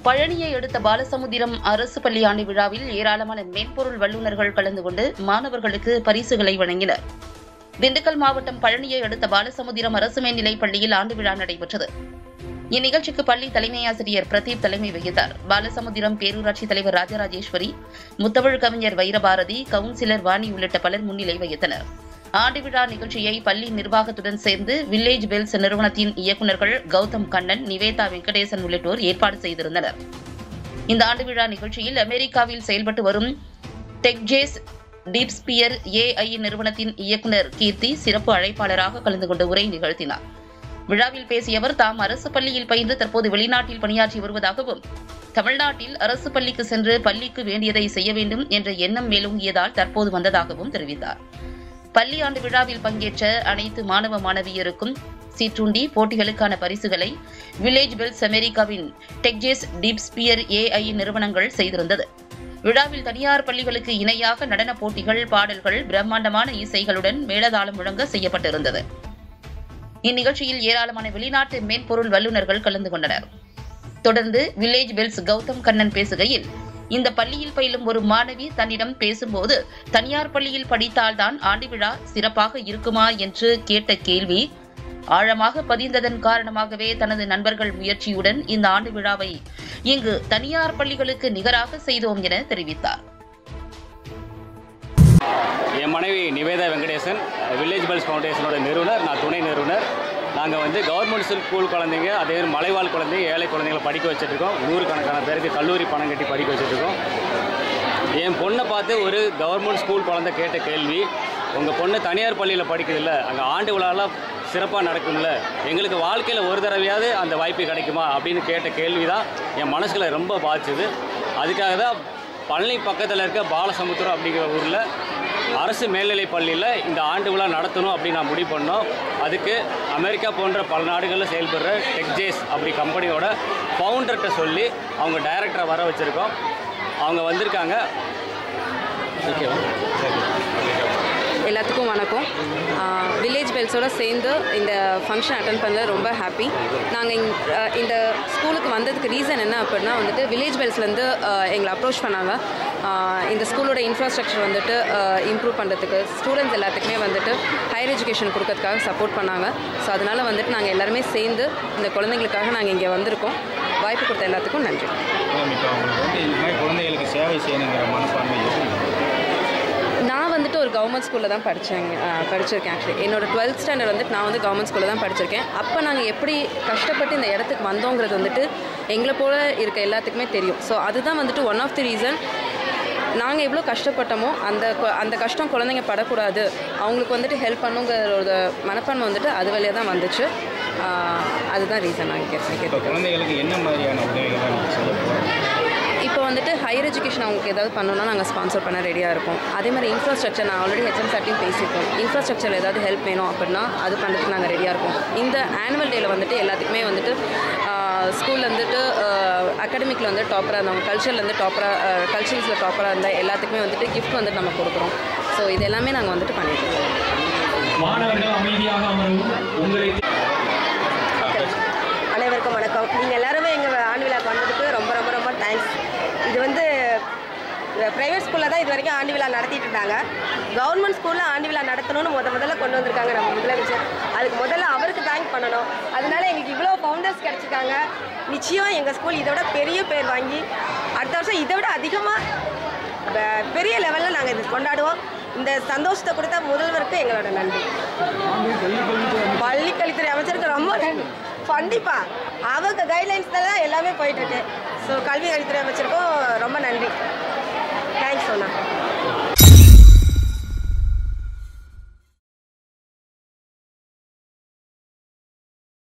பழனியை அடுத்த பாலசமுத்திரம் அரசு பள்ளி ஆண்டு விழாவில் ஏராளமான மென்பொருள் வல்லுநர்கள் கலந்து கொண்டு மாணவர்களுக்கு பரிசுகளை வழங்கினர் திண்டுக்கல் மாவட்டம் பழனியை அடுத்த பாலசமுத்திரம் அரசு மேல்நிலைப் பள்ளியில் ஆண்டு விழா நடைபெற்றது இந்நிகழ்ச்சிக்கு பள்ளி தலைமை ஆசிரியர் பிரதீப் தலைமை வகித்தார் பாலசமுத்திரம் பேரூராட்சி தலைவர் ராஜராஜேஸ்வரி முத்தமிழ் கவிஞர் வைரபாரதி கவுன்சிலர் வாணி உள்ளிட்ட பலர் முன்னிலை வகித்தனர் ஆண்டு விழா நிகழ்ச்சியை பள்ளி நிர்வாகத்துடன் சேர்ந்து வில்லேஜ் வெல்ஸ் நிறுவனத்தின் இயக்குநர்கள் கௌதம் கண்ணன் நிவேதா வெங்கடேசன் உள்ளிட்டோர் ஏற்பாடு செய்திருந்தனர் இந்த ஆண்டு விழா நிகழ்ச்சியில் அமெரிக்காவில் செயல்பட்டு வரும் டெக்ஜேஸ் டீப்ஸ்பியர் ஏஐ நிறுவனத்தின் இயக்குநர் கீர்த்தி சிறப்பு அழைப்பாளராக கலந்து கொண்டு உரை நிகழ்த்தினார் விழாவில் பேசிய அவர் தாம் அரசு பள்ளியில் பயின்று தற்போது வெளிநாட்டில் பணியாற்றி வருவதாகவும் தமிழ்நாட்டில் அரசு பள்ளிக்கு சென்று பள்ளிக்கு வேண்டியதை செய்ய வேண்டும் என்ற எண்ணம் மேலோங்கியதால் தற்போது வந்ததாகவும் தெரிவித்தார் பள்ளி ஆண்டு விழாவில் பங்கேற்ற அனைத்து மாணவ மாணவியருக்கும் சிற்றுண்டி போட்டிகளுக்கான பரிசுகளை வில்லேஜ் பெல்ஸ் அமெரிக்காவின் டெக்ஜேஸ் டீப்ஸ்பியர் ஏஐ நிறுவனங்கள் செய்திருந்தது விழாவில் தனியார் பள்ளிகளுக்கு இணையாக நடனப் போட்டிகள் பாடல்கள் பிரம்மாண்டமான இசைகளுடன் மேளதாளம் முழங்க செய்யப்பட்டிருந்தது இந்நிகழ்ச்சியில் ஏராளமான வெளிநாட்டு மென்பொருள் வல்லுநர்கள் கலந்து கொண்டனர் தொடர்ந்து வில்லேஜ் பெல்ஸ் கௌதம் கண்ணன் பேசுகையில் இந்த பள்ளியில் பயிலும் ஒரு மாணவி தன்னிடம் பேசும்போது தனியார் பள்ளியில் படித்தால்தான் ஆண்டு விழா சிறப்பாக இருக்குமா என்று கேட்ட கேள்வி ஆழமாக பதிந்ததன் காரணமாகவே தனது நண்பர்கள் முயற்சியுடன் இந்த ஆண்டு விழாவை இங்கு தனியார் பள்ளிகளுக்கு நிகராக செய்தோம் என தெரிவித்தார் என் மனைவி நிவேதா வெங்கடேசன் வில்லேஜ் பெல்ஸ் ஃபவுண்டேஷனோட நிறுவனர் நான் துணை நிறுவனர் நாங்கள் வந்து கவர்மெண்ட் ஸ்கூல் குழந்தைங்க அதே மாதிரி மலைவாழ் குழந்தைங்க ஏழை குழந்தைங்களை படிக்க வச்சுட்ருக்கோம் நூறுக்கணக்கான பேருக்கு கல்லூரி பணம் கட்டி படிக்க வச்சுட்ருக்கோம் என் பொண்ணை பார்த்து ஒரு கவர்மெண்ட் ஸ்கூல் குழந்தை கேட்ட கேள்வி உங்கள் பொண்ணு தனியார் பள்ளியில் படிக்குதுல்ல அங்கே ஆண்டு விழாலாம் சிறப்பாக நடக்கும்ல எங்களுக்கு வாழ்க்கையில் ஒரு தடவையாவது அந்த வாய்ப்பு கிடைக்குமா அப்படின்னு கேட்ட கேள்வி தான் என் மனசுல ரொம்ப பாதிச்சுது அதுக்காக தான் பழனி பக்கத்தில் இருக்க பாலசமுத்திரம் அப்படிங்கிற ஊரில் அரசு மேல்நிலைப் பள்ளியில் இந்த ஆண்டு விழா நடத்தணும் அப்படின்னு நான் முடிவு பண்ணோம் அதுக்கு அமெரிக்கா போன்ற பல நாடுகளில் செயல்படுற டெக்ஜேஸ் அப்படி கம்பெனியோட ஃபவுண்டர்கிட்ட சொல்லி அவங்க டைரக்டரை வர வச்சுருக்கோம் அவங்க வந்திருக்காங்க ஓகேவா எல்லாத்துக்கும் வணக்கம் வில்லேஜ் பெல்ஸோட சேர்ந்து இந்த ஃபங்க்ஷன் அட்டன் பண்ணல ரொம்ப ஹாப்பி நாங்கள் இந்த ஸ்கூலுக்கு வந்ததுக்கு ரீசன் என்ன அப்படின்னா வந்துட்டு வில்லேஜ் பெல்ஸ்லேருந்து எங்களை அப்ரோச் பண்ணாங்க ஆஹ் இந்த ஸ்கூலோட இன்ஃப்ராஸ்ட்ரக்சர் வந்துட்டு இம்ப்ரூவ் பண்ணுறதுக்கு ஸ்டூடெண்ட்ஸ் எல்லாத்துக்குமே வந்துட்டு ஹையர் எஜுகேஷன் கொடுக்கறதுக்காக சப்போர்ட் பண்ணாங்க ஸோ அதனால் வந்துட்டு நாங்கள் எல்லாருமே சேர்ந்து இந்த குழந்தைங்களுக்காக நாங்கள் இங்கே வந்திருக்கோம் வாய்ப்பு கொடுத்த எல்லாத்துக்கும் நன்றி மேம் இப்போ அவங்களுக்கு வந்து இந்த மாதிரி குழந்தைகளுக்கு சேவை செய்யணுங்கிற மனப்பான்மை எப்படி நான் வந்துட்டு ஒரு கவர்மெண்ட் ஸ்கூலில் தான் படித்தேன் படிச்சிருக்கேன் ஆக்சுவலி என்னோட டுவெல்த் ஸ்டாண்டர்ட் வந்துட்டு நான் வந்து கவர்மெண்ட் ஸ்கூலில் தான் படிச்சிருக்கேன் அப்போ நாங்கள் எப்படி கஷ்டப்பட்டு இந்த இடத்துக்கு வந்தோங்கிறது வந்துட்டு எங்களை போல இருக்க எல்லாத்துக்குமே தெரியும் ஸோ அதுதான் வந்துட்டு ஒன் ஆஃப் தி ரீசன் நாங்கள் எவ்வளோ கஷ்டப்பட்டோமோ அந்த கொ- அந்த கஷ்டம் குழந்தைங்க படக்கூடாது அவங்களுக்கு வந்துட்டு ஹெல்ப் பண்ணுங்கிற ஒரு மனப்பான்மை வந்துட்டு அது வழியாக தான் வந்துச்சு ஆஹ் அதுதான் ரீசன் நாங்கள் இப்போ கேட்குறேன் குழந்தைகளுக்கு என்ன மாதிரியான உதவிகளை நீங்கள் செய்ய போகிறோம் இப்போ வந்துட்டு ஹையர் எஜுகேஷன் அவங்களுக்கு ஏதாவது பண்ணணும்னா நாங்கள் ஸ்பான்சர் பண்ண ரெடியாக இருக்கோம் அதே மாதிரி இன்ஃப்ராஸ்ட்ரக்சர் நான் ஆல்ரெடி ஹெச்எம் சார்ட்டையும் பேசியிருக்கோம் இன்ஃப்ராஸ்ட்ரக்சர் ஏதாவது ஹெல்ப் வேணும் அப்படின்னா அது பண்ணுறதுக்கு நாங்கள் ரெடியாக இருக்கோம் இந்த ஆனுவல் டேயில் வந்துட்டு எல்லாத்துக்குமே வந்துட்டு ஸ்கூலில் வந்துட்டு அகாடமிக்கில் வந்து டாப்பராக இருந்தவங்க கல்ச்சரில் வந்து டாப்பராக கல்ச்சரல்ஸில் டாப்பராக இருந்தால் எல்லாத்துக்குமே வந்துட்டு கிஃப்ட் வந்துட்டு நம்ம கொடுக்குறோம் ஸோ இது எல்லாமே நாங்கள் வந்துட்டு பண்ணிட்டு இருக்கோம் மாணவர்கள் அமைதியாக அமரவும் உங்களை அனைவருக்கும் வணக்கம் நீங்கள் எல்லாருமே எங்கள் ஆண்டு விழாக்கு வந்ததுக்கு ரொம்ப ரொம்ப ரொம்ப தேங்க்ஸ் இது வந்து ப்ரைவேட் ஸ்கூலில் தான் இது வரைக்கும் ஆண்டு விழா நடத்திட்டு இருந்தாங்க கவர்மெண்ட் ஸ்கூலில் ஆண்டு விழா நடத்தணும்னு முத முதல்ல கொண்டு வந்திருக்காங்க நம்ம முதலமைச்சர் அதுக்கு முதல்ல அவருக்கு தேங்க் பண்ணணும் அதனால எங்களுக்கு இவ்வளோ ஃபவுண்டர்ஸ் கிடச்சிருக்காங்க நிச்சயம் எங்கள் ஸ்கூல் இதை விட பெரிய பேர் வாங்கி அடுத்த வருஷம் இதை விட அதிகமாக பெரிய லெவலில் நாங்கள் இது கொண்டாடுவோம் இந்த சந்தோஷத்தை கொடுத்த முதல்வருக்கு எங்களோட நன்றி பள்ளி கல்வித்துறை அமைச்சருக்கு ரொம்ப நன்றி கண்டிப்பா அவங்க கைட்லைன்ஸ் தான் எல்லாமே போயிட்டு இருக்கு ஸோ கல்வி கல்வித்துறை அமைச்சருக்கும் ரொம்ப நன்றி தேங்க்ஸ் சொன்னா